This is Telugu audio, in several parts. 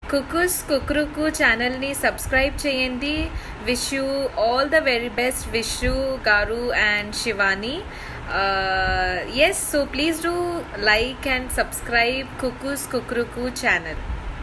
కుకుస్ కుక్రుకు ఛానల్ని సబ్స్క్రైబ్ చేయండి wish you all the very best wish you గారు and Shivani yes so please do like and subscribe కుకుస్ కుక్రుకు channel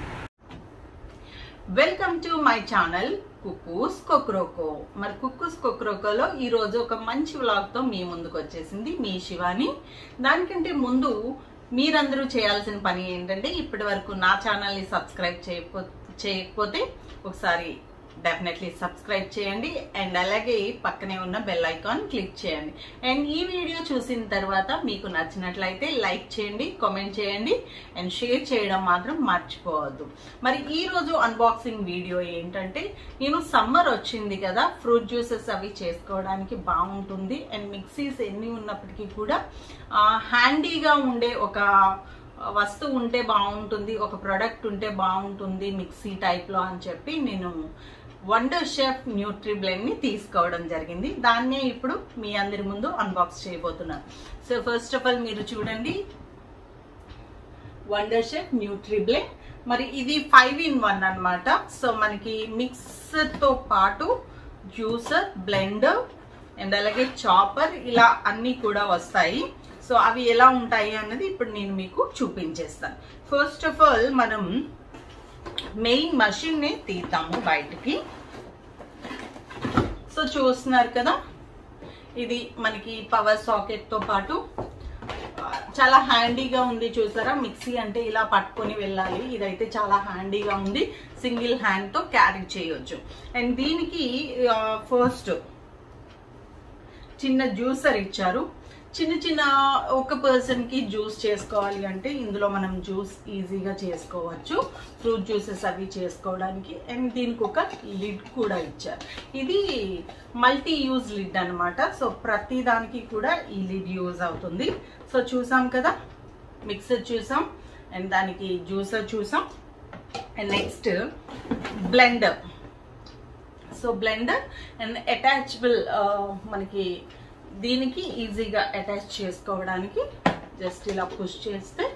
welcome to my channel కుక్కూస్ కొక్రోకో మరి కుక్కూస్ కొక్రోకోలో ఈ రోజు ఒక మంచి వ్లాగ్ తో మీ ముందుకు వచ్చేసింది మీ శివాని దానికంటే ముందు మీరందరూ చేయాల్సిన పని ఏంటంటే ఇప్పటి వరకు నా ఛానల్ ని సబ్స్క్రైబ్ చేయకపో చేయకపోతే ఒకసారి డెఫినెట్లీ సబ్స్క్రైబ్ చేయండి అండ్ అలాగే పక్కనే ఉన్న బెల్ ఐకాన్ క్లిక్ చేయండి అండ్ ఈ వీడియో చూసిన తర్వాత మీకు నచ్చినట్లయితే లైక్ చేయండి కామెంట్ చేయండి అండ్ షేర్ చేయడం మాత్రం మర్చిపోవద్దు మరి ఈ రోజు అన్బాక్సింగ్ వీడియో ఏంటంటే నేను సమ్మర్ వచ్చింది కదా ఫ్రూట్ జ్యూసెస్ అవి చేసుకోవడానికి బాగుంటుంది అండ్ మిక్సీస్ ఎన్ని ఉన్నప్పటికీ కూడా హ్యాండీగా ఉండే ఒక వస్తువు ఉంటే బాగుంటుంది ఒక ప్రోడక్ట్ ఉంటే బాగుంటుంది మిక్సీ టైప్లో అని చెప్పి నేను వండర్ షెఫ్ న్యూట్రీ బ్లెండ్ ని తీసుకోవడం జరిగింది దాన్నే ఇప్పుడు మీ అందరి ముందు అన్బాక్స్ చేయబోతున్నాను సో ఫస్ట్ ఆఫ్ ఆల్ మీరు చూడండి వండర్ షెఫ్ న్యూట్రీ బ్లెండ్ మరి ఇది ఫైవ్ ఇన్ వన్ అనమాట సో మనకి మిక్సర్ తో పాటు జ్యూసర్ బ్లెండర్ అండ్ అలాగే చాపర్ ఇలా అన్ని కూడా వస్తాయి సో అవి ఎలా ఉంటాయి అన్నది ఇప్పుడు నేను మీకు చూపించేస్తాను ఫస్ట్ ఆఫ్ ఆల్ మనం మెయిన్ మషిన్ ని తీద్దాము బయటికి సో చూస్తున్నారు కదా ఇది మనకి పవర్ సాకెట్ తో పాటు చాలా హ్యాండీగా ఉంది చూసారా మిక్సీ అంటే ఇలా పట్టుకొని వెళ్ళాలి ఇదైతే చాలా హ్యాండీగా ఉంది సింగిల్ హ్యాండ్ తో క్యారీ చేయొచ్చు అండ్ దీనికి ఫస్ట్ చిన్న జ్యూసర్ ఇచ్చారు చిన్న చిన్న ఒక పర్సన్ కి జ్యూస్ చేసుకోవాలి అంటే ఇందులో మనం జ్యూస్ ఈజీగా చేసుకోవచ్చు ఫ్రూట్ జ్యూసెస్ అవి చేసుకోవడానికి అండ్ దీనికి ఒక లిడ్ కూడా ఇచ్చారు ఇది మల్టీ యూజ్ లిడ్ అనమాట సో ప్రతి దానికి కూడా ఈ లిడ్ యూజ్ అవుతుంది సో చూసాం కదా మిక్సర్ చూసాం అండ్ దానికి జ్యూసర్ చూసాం and next blender so blender and attachable మనకి దీనికి ఈజీగా అటాచ్ చేసుకోవడానికి జస్ట్ ఇలా పుష్ చేస్తే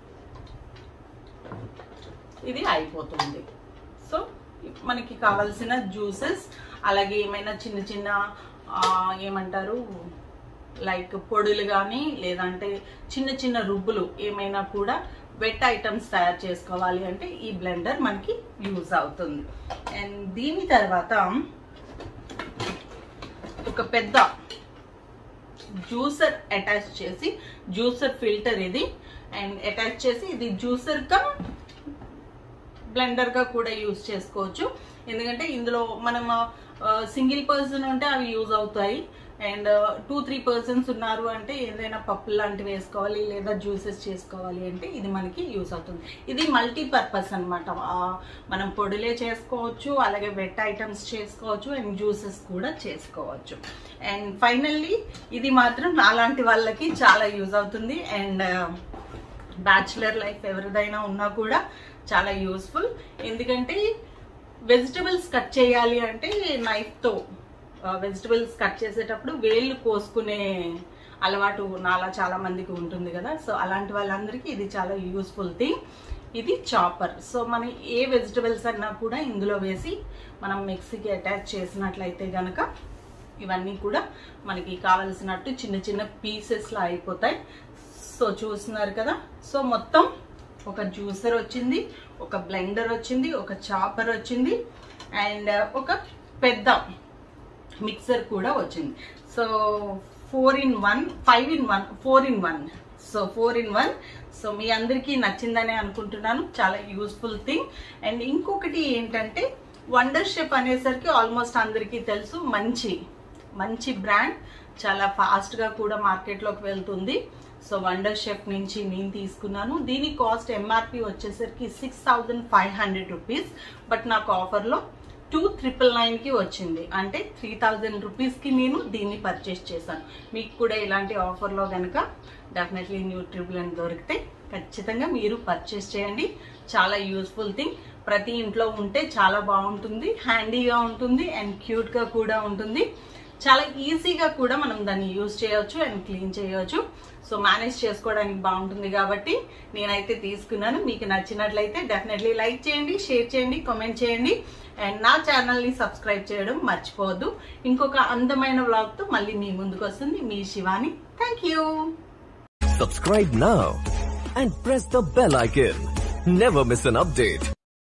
ఇది అయిపోతుంది సో మనకి కావాల్సిన జ్యూసెస్ అలాగే ఏమైనా చిన్న చిన్న ఏమంటారు లైక్ పొడులు కానీ లేదంటే చిన్న చిన్న రుబ్బులు ఏమైనా కూడా వెట్ ఐటమ్స్ తయారు చేసుకోవాలి అంటే ఈ బ్లెండర్ మనకి యూజ్ అవుతుంది అండ్ దీని తర్వాత ఒక పెద్ద జ్యూసర్ అటాచ్ చేసి జ్యూసర్ ఫిల్టర్ ఇది అండ్ అటాచ్ చేసి ఇది జ్యూసర్ కమ్ బ్లెండర్ గా కూడా యూజ్ చేసుకోవచ్చు ఎందుకంటే ఇందులో మనం సింగిల్ పర్సన్ ఉంటే అవి యూజ్ అవుతాయి అండ్ టూ త్రీ పర్సన్స్ ఉన్నారు అంటే ఏదైనా పప్పు లాంటివి వేసుకోవాలి లేదా జ్యూసెస్ చేసుకోవాలి అంటే ఇది మనకి యూస్ అవుతుంది ఇది మల్టీ పర్పస్ అనమాట మనం పొడిలే చేసుకోవచ్చు అలాగే వెట్ ఐటమ్స్ చేసుకోవచ్చు అండ్ జ్యూసెస్ కూడా చేసుకోవచ్చు అండ్ ఫైనల్లీ ఇది మాత్రం నాలాంటి వాళ్ళకి చాలా యూజ్ అవుతుంది అండ్ బ్యాచులర్ లైఫ్ ఎవరిదైనా ఉన్నా కూడా చాలా యూస్ఫుల్ ఎందుకంటే వెజిటబుల్స్ కట్ చేయాలి అంటే నైఫ్తో వెజిటబుల్స్ కట్ చేసేటప్పుడు వేళ్ళు కోసుకునే అలవాటు నాలా చాలా మందికి ఉంటుంది కదా సో అలాంటి వాళ్ళందరికీ ఇది చాలా యూస్ఫుల్ థింగ్ ఇది చాపర్ సో మనం ఏ వెజిటబుల్స్ అన్నా కూడా ఇందులో వేసి మనం మిక్సీకి అటాచ్ చేసినట్లయితే గనక ఇవన్నీ కూడా మనకి కావలసినట్టు చిన్న చిన్న పీసెస్లా అయిపోతాయి సో చూస్తున్నారు కదా సో మొత్తం ఒక జ్యూసర్ వచ్చింది ఒక బ్లెండర్ వచ్చింది ఒక చాపర్ వచ్చింది అండ్ ఒక పెద్ద మిక్సర్ కూడా వచ్చింది so four in one five in one four in one so four in one so మీ అందరికీ నచ్చిందనే అనుకుంటున్నాను చాలా యూస్ఫుల్ థింగ్ అండ్ ఇంకొకటి ఏంటంటే వండర్ షెప్ అనేసరికి ఆల్మోస్ట్ అందరికీ తెలుసు మంచి మంచి బ్రాండ్ చాలా ఫాస్ట్గా కూడా మార్కెట్లోకి వెళ్తుంది సో వండర్ షెఫ్ నుంచి నేను తీసుకున్నాను దీని కాస్ట్ ఎంఆర్పి వచ్చేసరికి six thousand five hundred rupees but నాకు ఆఫర్లో టూ ట్రిపుల్ నైన్కి వచ్చింది అంటే త్రీ థౌజండ్ రూపీస్కి నేను దీన్ని పర్చేస్ చేశాను మీకు కూడా ఇలాంటి ఆఫర్లో కనుక డెఫినెట్లీ న్యూ ట్రిపుల్ అని దొరికితే ఖచ్చితంగా మీరు పర్చేస్ చేయండి చాలా యూస్ఫుల్ థింగ్ ప్రతి ఇంట్లో ఉంటే చాలా బాగుంటుంది హ్యాండీగా ఉంటుంది అండ్ క్యూట్గా కూడా ఉంటుంది చాలా ఈజీగా కూడా మనం దాన్ని యూజ్ చేయొచ్చు అండ్ క్లీన్ చేయొచ్చు సో మేనేజ్ చేసుకోవడానికి బాగుంటుంది కాబట్టి నేనైతే తీసుకున్నాను మీకు నచ్చినట్లయితే డెఫినెట్లీ లైక్ చేయండి షేర్ చేయండి కామెంట్ చేయండి అండ్ నా ఛానల్ని సబ్స్క్రైబ్ చేయడం మర్చిపోవద్దు ఇంకొక అందమైన వ్లాగ్తో మళ్ళీ మీ ముందుకు వస్తుంది మీ Shivani thank you Subscribe now and press the bell icon. Never miss an update.